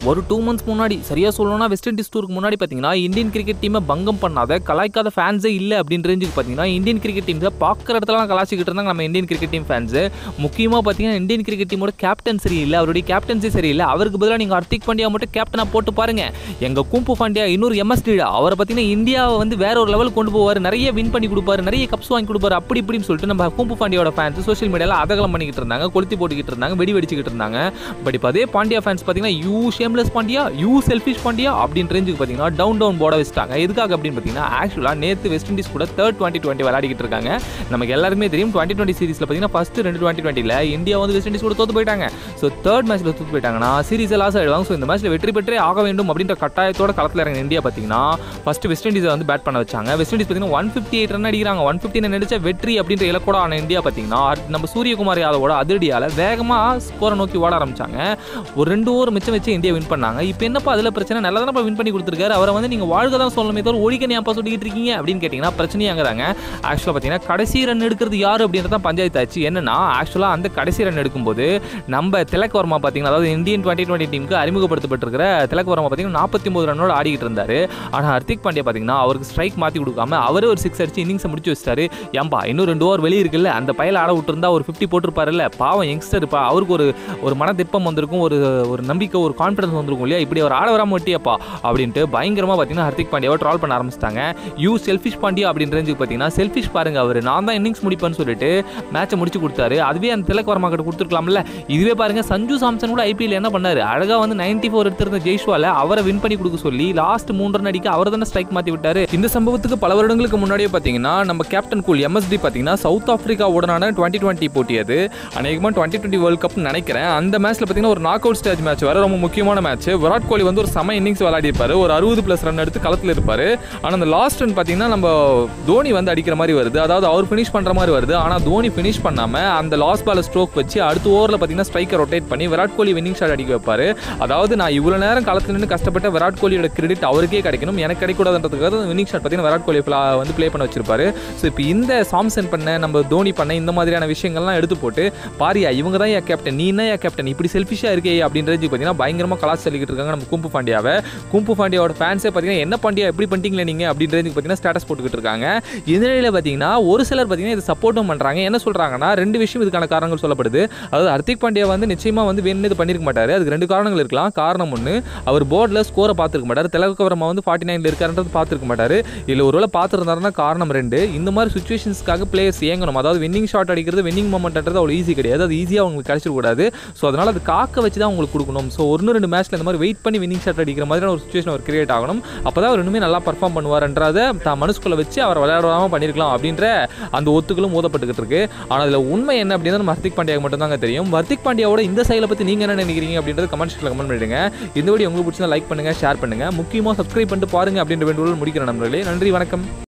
ஒரு two months முன்னாடி சரியாக சொல்லணும்னா வெஸ்ட் இண்டீஸ் டூருக்கு முன்னாடி பார்த்தீங்கன்னா இந்தியன் கிரிக்கெட் டீமை பங்கம் பண்ணாத கலாய்க்காத ஃபேன்ஸே இல்லை அப்படின்ற ரேஞ்சுக்கு பார்த்தீங்கன்னா இந்தியன் கிரிக்கெட் டீம்ஸை பார்க்குற இடத்துலலாம் கலாச்சிக்கிட்டு இருந்தாங்க நம்ம இந்தியன் கிரிக்கெட் டீம் ஃபேன்ஸு முக்கியமாக பார்த்தீங்கன்னா இந்தியன் கிரிக்கெட் டீமோட கேப்டன் சரியில்லை அவருடைய கேப்டன்சி சரியில்லை அவருக்கு பதிலாக நீங்கள் ஹர்திக் பாண்டியா மட்டும் கேப்டனாக போட்டு பாருங்க எங்கள் கும்பு பாண்டியா இன்னொரு எம்எஸ்டி அவரை பார்த்தீங்கன்னா இந்தியாவை வந்து வேற ஒரு லெவல் கொண்டு போவார் நிறைய வின் பண்ணி கொடுப்பாரு நிறைய கப்ஸ் வாங்கி கொடுப்பாரு அப்படி இப்படின்னு சொல்லிட்டு நம்ம கும்பு பாண்டியோட ஃபேன்ஸ் சோஷியல் மீடியாவில் அதகலம் பண்ணிக்கிட்டு இருந்தாங்க கொளுத்தி போட்டுக்கிட்டு இருந்தாங்க வெடி வெடிச்சுக்கிட்டு இருந்தாங்க பட் இப்போ அதே பாண்டியா ஃபேன்ஸ் பார்த்தீங்கன்னா you shameless Pandya you selfish Pandya அப்படின்ற ரேஞ்சுக்கு பார்த்தீங்கன்னா டவுன் டவுன் போட வச்சுட்டாங்க எதுக்காக அப்படின்னு பார்த்தீங்கன்னா ஆக்சுவலாக நேற்று வெஸ்ட் இண்டீஸ் கூட தேர்ட் டுவெண்ட்டி டுவெண்ட்டி விளையாடிக்கிட்டு இருக்காங்க நமக்கு எல்லாருமே தெரியும் டுவெண்ட்டி டுவெண்ட்டி சீரிஸில் பார்த்தீங்கன்னா ஃபஸ்ட்டு ரெண்டு டுவெண்ட்டி டுவெண்ட்டியில் இந்தியா வந்து வெஸ்ட் இண்டீஸ் கூட தோத்து போயிட்டாங்க ஸோ தேர்ட் மேட்ச்சில் தோத்து போயிட்டாங்கன்னா சீரிஸை லாஸ் ஆகிடுவாங்க ஸோ இந்த மேட்ச்சில் வெற்றி பெற்றே ஆக வேண்டும் அப்படின்ற கட்டாயத்தோட களத்தில் இறங்கின இந்தியா பார்த்தீங்கன்னா ஃபஸ்ட்டு வெஸ்ட் இண்டீஸை வந்து பேட் பண்ண வச்சாங்க வெஸ்ட் இண்டீஸ் பார்த்தீங்கன்னா ஒன் ஃபிஃப்டி எயிட் ரன் அடிக்கிறாங்க ஒன் ஃபிஃப்டி நடிச்ச வெற்றி அப்படின்ற இலக்கோட ஆன இந்தியா பார்த்தீங்கன்னா நம்ம சூரியகுமார் யாதவோட அதிரடியால் வேகமாக ஸ்கோரை நோக்கி ஓட ஆரம்பிச்சாங்க ஒரு ரெண்டு ஓவர் மிச்சம் வச்சு இந்தியா வின் பண்ணாங்க இப்போ என்னப்பா அதில் பிரச்சனை நல்லா தானே வின் பண்ணி கொடுத்துருக்காரு அவரை வந்து நீங்கள் வாழ்க தான் சொல்லணுமே தவிர ஒழிக்க ஏன்ப்பா சொல்லிக்கிட்டு இருக்கீங்க அப்படின்னு கேட்டிங்கன்னா பிரச்சனையே அங்கே தாங்க ஆக்சுவலாக பார்த்தீங்கன்னா கடைசி ரன் எடுக்கிறது யார் அப்படின்றது தான் பஞ்சாயத்து ஆச்சு என்னன்னா ஆக்சுவலாக அந்த கடைசி ரன் எடுக்கும்போது நம்ம திலக் வர்மா பார்த்தீங்கன்னா அதாவது இந்தியன் டுவெண்ட்டி டுவெண்ட்டி டீமுக்கு அறிமுகப்படுத்தப்பட்டிருக்கிற திலக் வர்மா பார்த்தீங்கன்னா நாற்பத்தி ஒன்பது ரன்னோட ஆடிக்கிட்டு இருந்தார் ஆனால் ஹர்திக் பாண்டியா பார்த்தீங்கன்னா அவருக்கு ஸ்ட்ரைக் மாற்றி கொடுக்காம அவரே ஒரு சிக்ஸ் அடிச்சு இன்னிங்ஸை முடிச்சு வச்சிட்டாரு ஏன்பா இன்னும் ரெண்டு ஓவர் வெளியே இருக்குல்ல அந்த பையில ஆட விட்டுருந்தா ஒரு ஃபிஃப்டி போட்டிருப்பாருல்ல பாவம் யங்ஸ்டர்ப்பா அவருக்கு ஒரு ஒரு மன திப்பம் வந்திருக்கும் ஒரு ஒரு நம்பிக்கை ஒரு கான்ஃபிடன்ஸ் வந்திருக்கும் இல்லையா இப்படி அவர் ஆட வராம விட்டியப்பா அப்படின்ட்டு பயங்கரமாக பார்த்தீங்கன்னா ஹர்திக் பாண்டியாவை ட்ரால் பண்ண ஆரம்பிச்சிட்டாங்க யூ செல்ஃபிஷ் பாண்டியா அப்படின்ற ரேஞ்சுக்கு பார்த்தீங்கன்னா செல்ஃபிஷ் பாருங்க அவர் நான் தான் இன்னிங்ஸ் முடிப்பேன்னு சொல்லிட்டு மேட்சை முடிச்சு கொடுத்தாரு அதுவே அந்த திலக் வர்மா கிட்ட கொடுத்துருக்கலாம்ல இதுவே பாருங்க சஞ்சு சாம்சன் கூட ஐபிஎல் என்ன பண்ணாரு அழகா வந்து நைன்டி ஃபோர் எடுத்திருந்த ஜெய்ஷ்வால அவரை வின் பண்ணி கொடுக்க சொல்லி லாஸ்ட் மூன்று ரன் அடிக்க அவர் தானே ஸ்ட்ரைக் மாற்றி விட்டாரு இந்த சம்பவத்துக்கு பல வருடங்களுக்கு முன்னாடியே பார்த்தீங்கன்னா நம்ம கேப்டன் கூல் எம்எஸ்டி பார்த்தீங்கன்னா சவுத் ஆஃப்ரிக்காவுடனான டுவெண்ட்டி டுவெண்ட்டி போட்டி அது அநேகமாக டுவெண்ட்டி டுவெண்ட்டி வேர்ல்ட் கப் நினைக்கிறேன் அந்த மேட்ச்ல பார்த்தீங்கன்னா ஒரு நாக் அவுட் ஸ்டேஜ் மேட்ச் வர ரொம்ப முக்கியமான மேட்ச் விராட் கோலி வந்து ஒரு செம இன்னிங்ஸ் விளையாடி இருப்பாரு ஒரு அறுபது பிளஸ் ரன் எடுத்து களத்தில் இருப்பாரு ஆனால் அந்த லாஸ்ட் ரன் பார்த்தீங்கன்னா நம்ம தோனி வந்து அடிக்கிற மாதிரி வருது அதாவது அவர் ஃபினிஷ் பண்ணுற மாதிரி வருது ஆனால் தோனி ஃபினிஷ் பண்ணாமல் அந்த லாஸ்ட் பால ஸ்ட்ரோக் வச்சு அடுத்த ஓவரில் பார்த்தீங்கன்னா ஸ்ட்ரைக்கை ரொட்டேட் பண்ணி விராட் கோலி வின்னிங் ஷாட் அடிக்க வைப்பாரு அதாவது நான் இவ்வளோ நேரம் களத்தில் நின்று கஷ்டப்பட்ட விராட் கோலியோட கிரெடிட் அவருக்கே கிடைக்கணும் எனக்கு கிடைக்கூடாதுன்றதுக்காக வின்னிங் ஷாட் பார்த்தீங்கன்னா விராட் கோலி fla- வந்து ப்ளே பண்ண வச்சிருப்பாரு ஸோ இப்போ இந்த சாம்சன் பண்ண நம்ம தோனி பண்ண இந்த மாதிரியான விஷயங்கள்லாம் எடுத்து போட்டு பாரியா இவங்க தான் என் கேப்டன் நீ என்ன என் கேப்டன் இப்படி செல்ஃபிஷாக இருக்கே அப்படின்றது பார்த்தீங்கன்னா பயங்கரமாக கலாச்சி சொல்லிக்கிட்டு இருக்காங்க நம்ம கும்பு பாண்டியாவை கும்பு பாண்டியாவோட ஃபேன்ஸே பார்த்தீங்கன்னா என்ன பாண்டியா எப்படி பண்ணிட்டீங்களே நீங்கள் அப்படின்றது பார்த்தீங்கன்னா ஸ்டேட்டஸ் போட்டுக்கிட்டு இருக்காங்க இந்த நிலையில் பார்த்தீங்கன்னா ஒரு சிலர் பார்த்தீங்கன்னா இது சப்போர்ட்டும் பண்ணுறாங்க என்ன சொல்கிறாங்கன்னா ரெண்டு விஷயம் இதுக்கான காரணங்கள் சொல்லப்படுது அதாவது ஹர்திக் பாண்டியா வந்து நிச்சயமாக வந்து வேணும்னு இது பண்ணியிருக்க மாட்டார் அதுக்கு ரெண்டு காரணங்கள் இருக்கலாம் காரணம் ஒன்று அவர் போர்டில் ஸ்கோரை பார்த்துருக்க மாட்டார் திலகவரமா வந்து ஃபார்ட்டி நைனில் இருக்காருன்றது பார்த்துருக்க மாட்டார் இல்லை ஒருவேளை பார்த்துருந்தாருன்னா காரணம் ரெண்டு இந்த மாதிரி சுச்சுவேஷன்ஸ்க்காக பிளேயர்ஸ் இயங்கணும் அதாவது வின்னிங் ஷாட் அடிக்கிறது வின்னிங் மூமெண்ட்ன்றது அவ்வளோ ஈஸி கிடையாது அது ஈஸியாக அவங்களுக்கு கிடைச்சிடக்கூடாது ஸோ அதனால் அது காக்க வச்சு தான் உங்களுக்கு கொடுக்கணும் ஸோ ஒன்று ரெண்டு மேட்ச்சில் இந்த மாதிரி வெயிட் பண்ணி வின்னிங் ஷாட் அடிக்கிற மாதிரியான ஒரு சுச்சுவேஷன் அவர் கிரியேட் ஆகணும் அப்போ தான் அவர் இன்னுமே நல்லா பர்ஃபார்ம் பண்ணுவார்ன்றதை தான் மனசுக்குள்ளே வச்சு அவர் விளையாடாமல் பண்ணியிருக்கலாம் அப்படின்ற அந்த ஒத்துக்களும் மோதப்பட்டுக்கிட்டு இருக்கு ஆனால் அதில் உண்மை என்ன அப்படின்னா நம்ம ஹர்திக் பாண்டியா மட்டும் தாங்க தெரியும் ஹர்திக் பாண்டியாவோட இந்த சைடில் பற்றி நீங்கள் என்ன நினைக்கிறீங்க அப்படின்றது கமெண்ட் செக்ஷனில் கமெண்ட் பண்ணிடுங்க இந்த வீடியோ உங்களுக்கு பிடிச்சா லைக் பண்ணுங்கள் ஷேர் பண்ணுங்கள் முக்கியமாக சப்ஸ்கிரைப் பண்ணிட்டு பாருங்க அப்படின்ற வேண்டுகோள் முடிக்கிறேன் நண்பர்களே நன்றி வணக்கம்